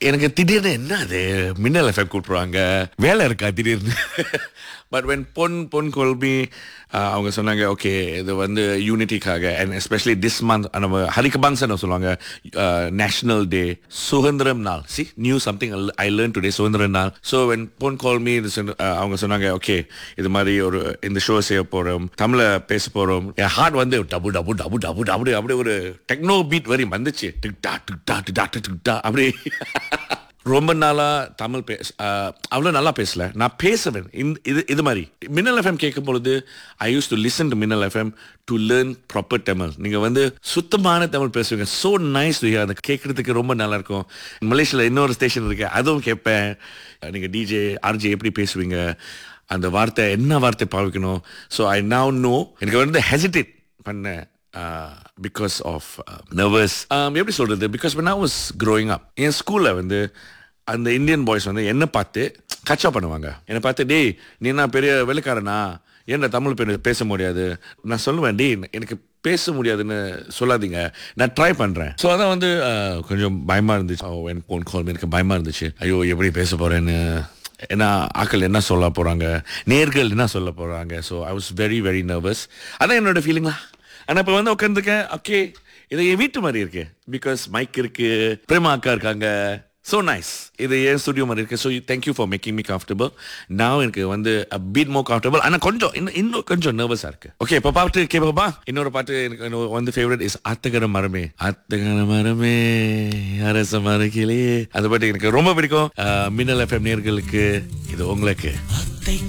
எனக்கு திடீர்னு என்ன அது மின்னல் எஃப்எம் கூப்பிடுவாங்க வேலை இருக்கா திடீர்னு பட் வென் பொன் பொன் கொல்பி அவங்க சொன்னாங்க ஓகே இது வந்து யூனிட்டிக்காக அண்ட் எஸ்பெஷலி திஸ் மந்த் நம்ம ஹரிகபாங்சன் சொல்லுவாங்க நேஷனல் டே சுதந்திரம் நாள் see new something I learn today சுதந்திரம் நாள் ஸோ வென் பொன் கால்மி அவங்க சொன்னாங்க ஓகே இது மாதிரி ஒரு இந்த ஷோ செய்ய போறோம் தமிழ பேச போறோம் என் ஹார்ட் வந்து டபு டபு டபு டபு டபு அப்படி ஒரு டெக்னோ பீட் வரி வந்துச்சு டிக்டா டிக்டா டிக்டா டிக்டா அப்படி ரொம்ப நாளா தமிழ் பேச அவ்வளோ நல்லா பேசல நான் பேசுவேன் இந்த இது இது மாதிரி மின்னல் எஃப்எம் கேட்கும் பொழுது I use to listen to Minnal FM to learn proper Tamil நீங்கள் வந்து சுத்தமான தமிழ் பேசுவீங்க ஸோ நைஸ் டு அதை கேட்குறதுக்கு ரொம்ப நல்லா இருக்கும் மலேசியாவில் இன்னொரு ஸ்டேஷன் இருக்கு அதுவும் கேட்பேன் நீங்கள் டிஜே ஆர்ஜே எப்படி பேசுவீங்க அந்த வார்த்தை என்ன வார்த்தை பாவிக்கணும் ஸோ ஐ நவ் நோ எனக்கு வந்து ஹெசிடேட் பண்ணேன் பிகாஸ் ஆஃப் நர்வஸ் எப்படி சொல்றது because when I was growing up என் ஸ்கூலில் வந்து அந்த இந்தியன் பாய்ஸ் வந்து என்ன பார்த்து கச்சா பண்ணுவாங்க என்னை பார்த்து டேய் நீ என்ன பெரிய வெள்ளைக்காரனா ஏன்டா தமிழ் பெண் பேச முடியாது நான் சொல்லுவேன் டேய் எனக்கு பேச முடியாதுன்னு சொல்லாதீங்க நான் ட்ரை பண்ணுறேன் ஸோ அதான் வந்து uh, கொஞ்சம் பயமாக இருந்துச்சு என் ஃபோன் கால் எனக்கு பயமாக இருந்துச்சு ஐயோ எப்படி பேச போகிறேன்னு ஏன்னா ஆக்கள் என்ன சொல்ல போகிறாங்க நேர்கள் என்ன சொல்ல போகிறாங்க so I was very very nervous அதான் என்னோட ஃபீலிங்களா ஆனால் இப்போ வந்து உட்காந்துருக்கேன் ஓகே இது என் வீட்டு மாதிரி இருக்கு பிகாஸ் மைக் இருக்கு பிரேமா அக்கா இருக்காங்க ஸோ நைஸ் இது என் ஸ்டுடியோ மாதிரி இருக்கு so thank you for making me comfortable நான் எனக்கு வந்து பீட் மோ கம்ஃபர்டபுள் ஆனால் கொஞ்சம் இன்னும் இன்னும் கொஞ்சம் நர்வஸாக இருக்கு ஓகே இப்போ பாட்டு கேட்போமா இன்னொரு பாட்டு எனக்கு இன்னொரு வந்து ஃபேவரட் இஸ் அத்தகர மரமே அத்தகர மரமே அரச மரக்கிலே அந்த பாட்டு எனக்கு ரொம்ப பிடிக்கும் அஹ், மின்னல் எஃப்எம் நேர்களுக்கு இது உங்களுக்கு